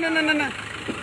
என்ன என்ன, என்ன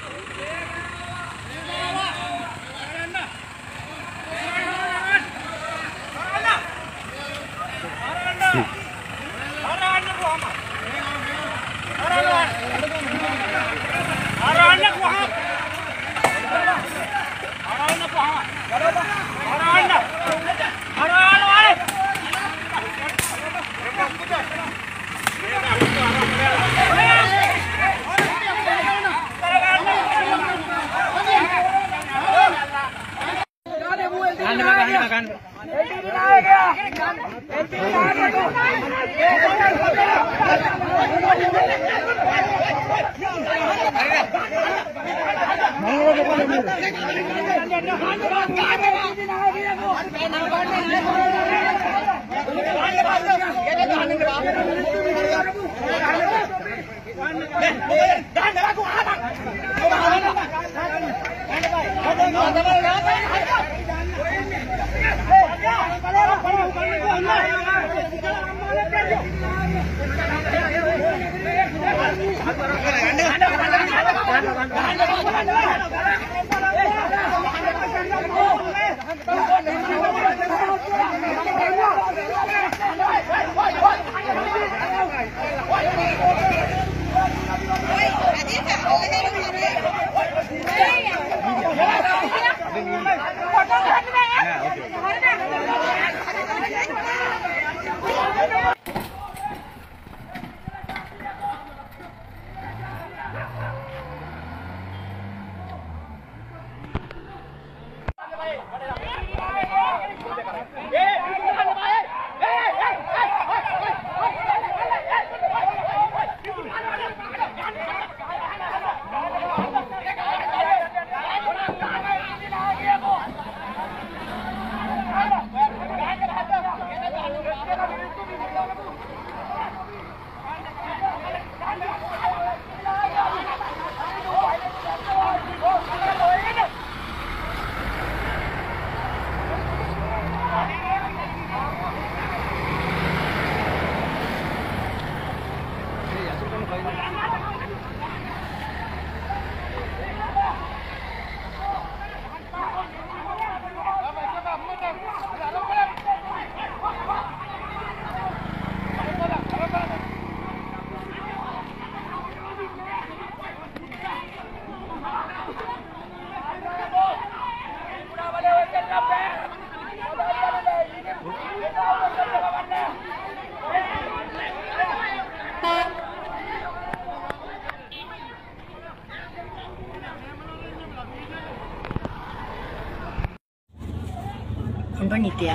안 보니까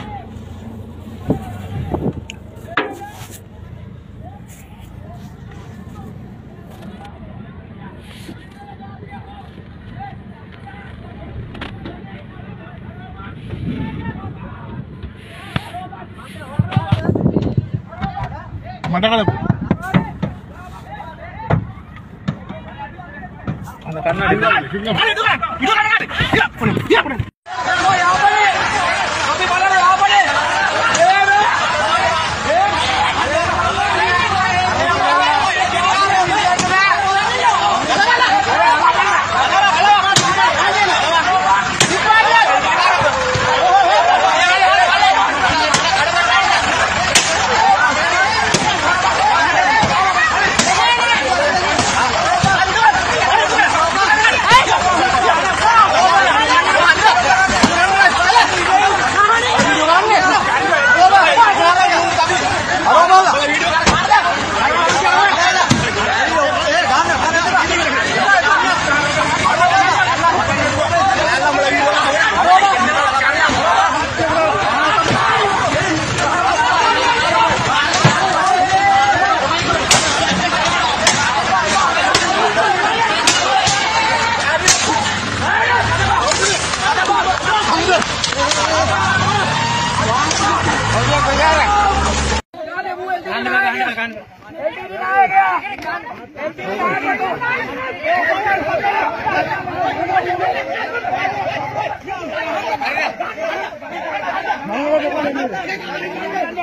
மண்டகால அந்த கண்ணாடி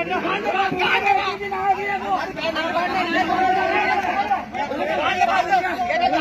Hãy subscribe cho kênh Ghiền Mì Gõ Để không bỏ lỡ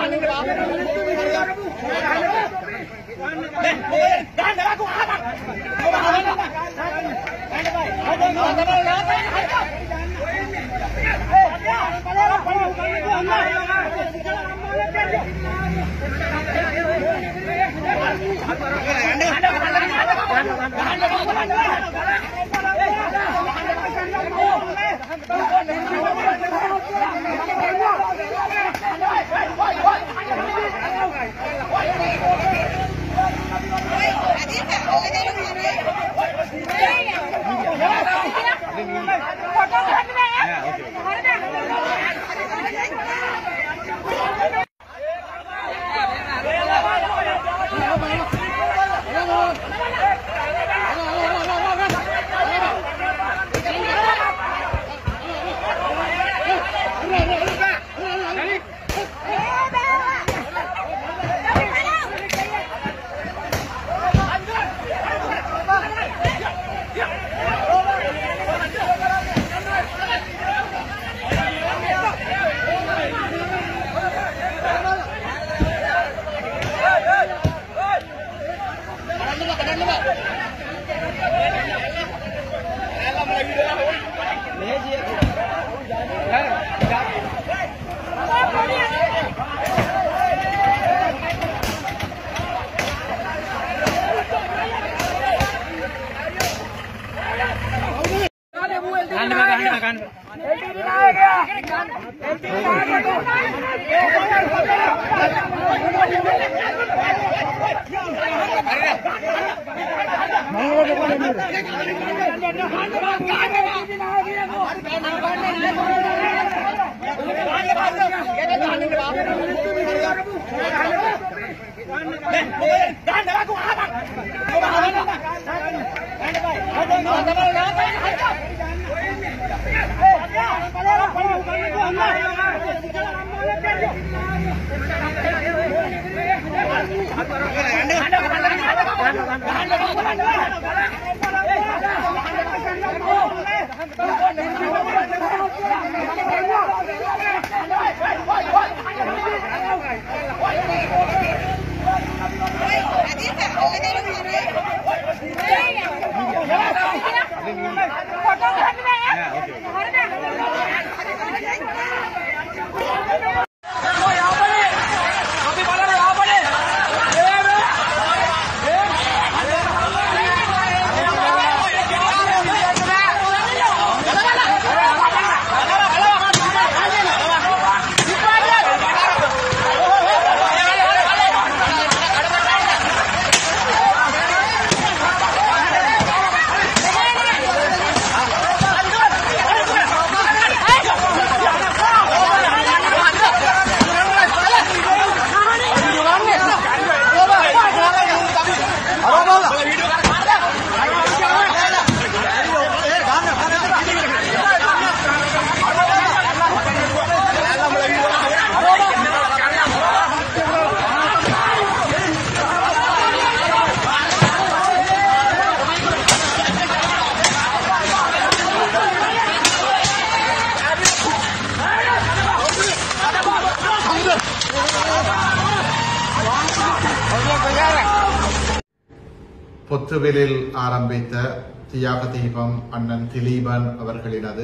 பொத்துவிலில் ஆரம்பித்த தியாக தீபம் அண்ணன் திலீபன் அவர்களினது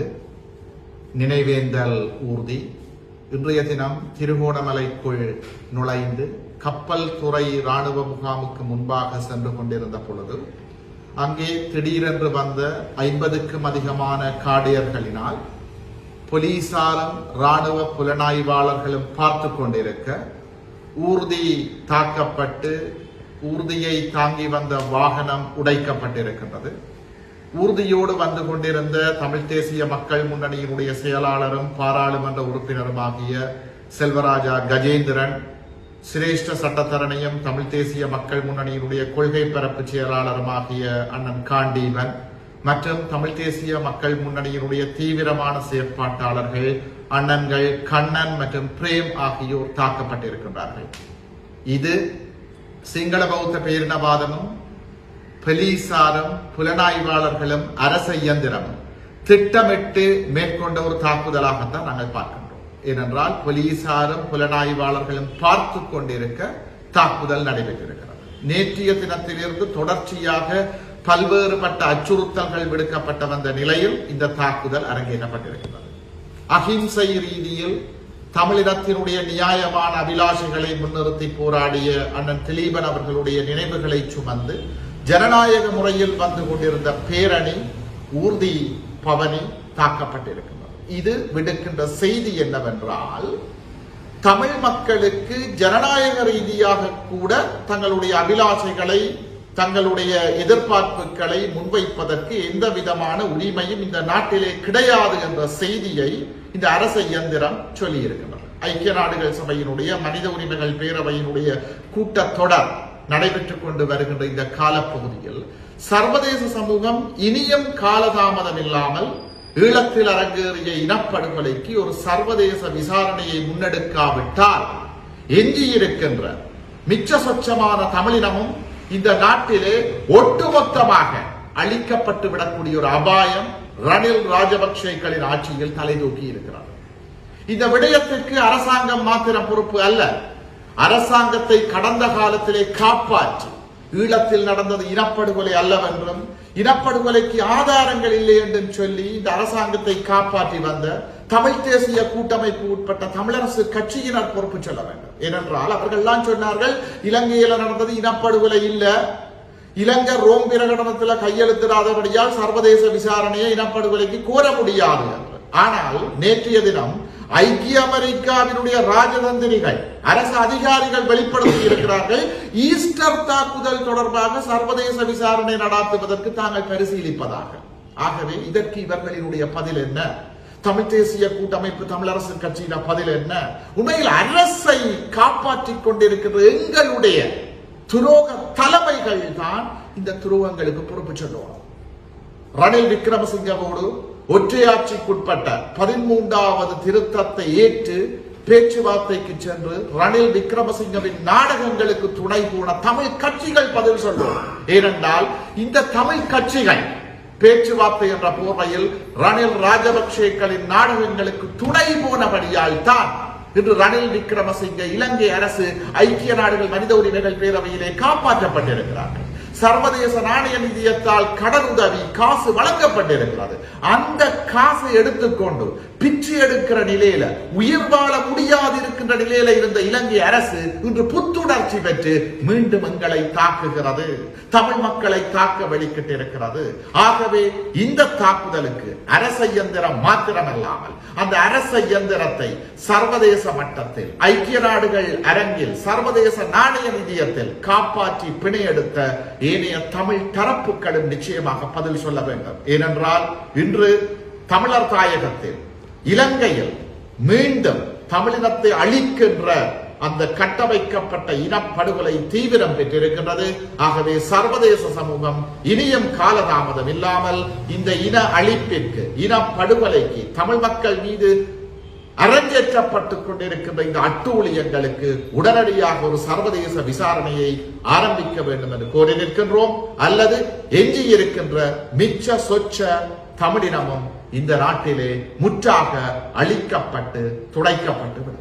நினைவேந்தல் ஊர்தி இன்றைய தினம் திருகோணமலைக்குள் நுழைந்து கப்பல் துறை ராணுவ முகாமுக்கு முன்பாக சென்று கொண்டிருந்த பொழுது அங்கே திடீரென்று வந்த ஐம்பதுக்கும் அதிகமான காடியர்களினால் போலீசாரும் ராணுவ புலனாய்வாளர்களும் பார்த்து கொண்டிருக்க ஊர்தி தாக்கப்பட்டு ஊர்தியை தாங்கி வந்த வாகனம் உடைக்கப்பட்டிருக்கின்றது ஊர்தியோடு வந்து கொண்டிருந்த தமிழ் தேசிய மக்கள் முன்னணியினுடைய செயலாளரும் பாராளுமன்ற உறுப்பினருமாகிய செல்வராஜா கஜேந்திரன் சிரேஷ்ட சட்டத்தரணியும் தமிழ் தேசிய மக்கள் முன்னணியினுடைய கொள்கை பரப்பு செயலாளருமாகிய அண்ணன் காண்டீவன் மற்றும் தமிழ் தேசிய மக்கள் முன்னணியினுடைய தீவிரமான செயற்பாட்டாளர்கள் அண்ணன்கள் கண்ணன் மற்றும் பிரேம் ஆகியோர் தாக்கப்பட்டிருக்கின்றார்கள் இது சிங்கள பௌத்த பேரினவாதமும் போலீசாரும் புலனாய்வாளர்களும் அரச இயந்திரமும் திட்டமிட்டு மேற்கொண்ட ஒரு தாக்குதலாகத்தான் நாங்கள் பார்க்கின்றோம் ஏனென்றால் போலீசாரும் புலனாய்வாளர்களும் பார்த்து கொண்டிருக்க தாக்குதல் நடைபெற்றிருக்கிறது நேற்றைய தினத்திலிருந்து தொடர்ச்சியாக பல்வேறுபட்ட அச்சுறுத்தல்கள் விடுக்கப்பட்ட வந்த நிலையில் இந்த தாக்குதல் அரங்கேற்றப்பட்டிருக்கிறது அகிம்சை ரீதியில் தமிழினத்தினுடைய நியாயமான அபிலாஷைகளை முன்னிறுத்தி போராடிய அண்ணன் திலீபன் அவர்களுடைய நினைவுகளை சுமந்து ஜனநாயக முறையில் வந்து கொண்டிருந்த பேரணி ஊர்தி பவனி தாக்கப்பட்டிருக்கின்றது இது விடுக்கின்ற செய்தி என்னவென்றால் தமிழ் மக்களுக்கு ஜனநாயக ரீதியாக கூட தங்களுடைய அபிலாஷைகளை தங்களுடைய எதிர்பார்ப்புகளை முன்வைப்பதற்கு எந்த விதமான உரிமையும் இந்த நாட்டிலே கிடையாது என்ற செய்தியை இந்த அரச இயந்திரம் சொல்லி இருக்கின்றது ஐக்கிய நாடுகள் சபையினுடைய மனித உரிமைகள் பேரவையினுடைய கூட்டத்தொடர் நடைபெற்றுக் கொண்டு வருகின்ற இந்த காலப்பகுதியில் சர்வதேச சமூகம் இனியும் காலதாமதம் இல்லாமல் ஈழத்தில் அரங்கேறிய இனப்படுகொலைக்கு ஒரு சர்வதேச விசாரணையை முன்னெடுக்காவிட்டால் எஞ்சியிருக்கின்ற மிச்ச சொச்சமான தமிழினமும் இந்த நாட்டிலே ஒட்டுமொத்தமாக அழிக்கப்பட்டு விடக்கூடிய ஒரு அபாயம் ரணில் ராஜபக்சேக்களின் ஆட்சியில் தலைதூக்கி இருக்கிறார் இந்த விடயத்திற்கு அரசாங்கம் மாத்திரம் பொறுப்பு அல்ல அரசாங்கத்தை கடந்த காலத்திலே காப்பாற்றி ஈழத்தில் நடந்தது இனப்படுகொலை அல்லவென்றும் இனப்படுகொலைக்கு ஆதாரங்கள் இல்லை என்றும் சொல்லி இந்த அரசாங்கத்தை காப்பாற்றி வந்த தமிழ் தேசிய கூட்டமைப்பு உட்பட்ட தமிழரசு கட்சியினர் பொறுப்பு சொல்ல வேண்டும் ஏனென்றால் அவர்கள்லாம் சொன்னார்கள் இலங்கையில நடந்தது இனப்படுகொலை இல்ல இலங்கை ரோம் பிரகடனத்தில் கையெழுத்திடாதபடியால் சர்வதேச விசாரணையை இனப்படுகொலைக்கு கோர முடியாது என்று ஆனால் நேற்றைய தினம் ஐக்கிய அமெரிக்காவினுடைய ராஜதந்திரிகள் அரசு அதிகாரிகள் வெளிப்படுத்தி இருக்கிறார்கள் ஈஸ்டர் தாக்குதல் தொடர்பாக சர்வதேச விசாரணை நடாத்துவதற்கு தாங்கள் பரிசீலிப்பதாக ஆகவே இதற்கு இவர்களினுடைய பதில் என்ன தமிழ் தேசிய கூட்டமைப்பு தமிழரசு கட்சியின பதில் என்ன உண்மையில் அரசை காப்பாற்றிக் கொண்டிருக்கின்ற எங்களுடைய துரோக தலைமைகள் தான் இந்த துரோகங்களுக்கு பொறுப்பு சொல்லணும் ரணில் விக்ரமசிங்கவோடு ஒற்றையாட்சிக்குட்பட்ட பதிமூன்றாவது திருத்தத்தை ஏற்று பேச்சுவார்த்தைக்கு சென்று ரணில் விக்ரமசிங்கவின் நாடகங்களுக்கு துணை போன தமிழ் கட்சிகள் பதில் சொல்லும் ஏனென்றால் இந்த தமிழ் கட்சிகள் பேச்சுவார்த்தை என்ற போர்வையில் ரணில் ராஜபக்சேக்களின் நாடகங்களுக்கு துணை போனபடியால் தான் இன்று ரணில் விக்ரமசிங்க இலங்கை அரசு ஐக்கிய நாடுகள் மனித உரிமைகள் பேரவையிலே காப்பாற்றப்பட்டிருக்கிறார்கள் சர்வதேச நாணய நிதியத்தால் கடனுதவி காசு வழங்கப்பட்டிருக்கிறது அந்த காசை எடுத்துக்கொண்டு பிச்சு எடுக்கிற நிலையில உயிர் வாழ முடியாது இருக்கின்ற நிலையில இருந்த இலங்கை அரசு இன்று புத்துணர்ச்சி பெற்று மீண்டும் எங்களை தாக்குகிறது தமிழ் மக்களை தாக்க வெளிக்கிட்டிருக்கிறது ஆகவே இந்த தாக்குதலுக்கு அரச இயந்திரம் மாத்திரமல்லாமல் அந்த அரச இயந்திரத்தை சர்வதேச மட்டத்தில் ஐக்கிய நாடுகள் அரங்கில் சர்வதேச நாணய நிதியத்தில் காப்பாற்றி பிணையெடுத்த ஏனைய தமிழ் தரப்புகளும் நிச்சயமாக பதில் சொல்ல வேண்டும் ஏனென்றால் இன்று தமிழர் தாயகத்தில் இலங்கையில் மீண்டும் தமிழினத்தை அழிக்கின்ற அந்த கட்டமைக்கப்பட்ட இனப்படுகொலை தீவிரம் பெற்றிருக்கின்றது ஆகவே சர்வதேச சமூகம் இனியும் காலதாமதம் இல்லாமல் இந்த இன அழிப்பிற்கு இனப்படுகொலைக்கு தமிழ் மக்கள் மீது அரங்கேற்றப்பட்டுக் கொண்டிருக்கின்ற இந்த அட்டூழியங்களுக்கு உடனடியாக ஒரு சர்வதேச விசாரணையை ஆரம்பிக்க வேண்டும் என்று கோரி நிற்கின்றோம் அல்லது எஞ்சி இருக்கின்ற மிச்ச சொச்ச தமிழினமும் இந்த நாட்டிலே முற்றாக அழிக்கப்பட்டு துடைக்கப்பட்டு விடும்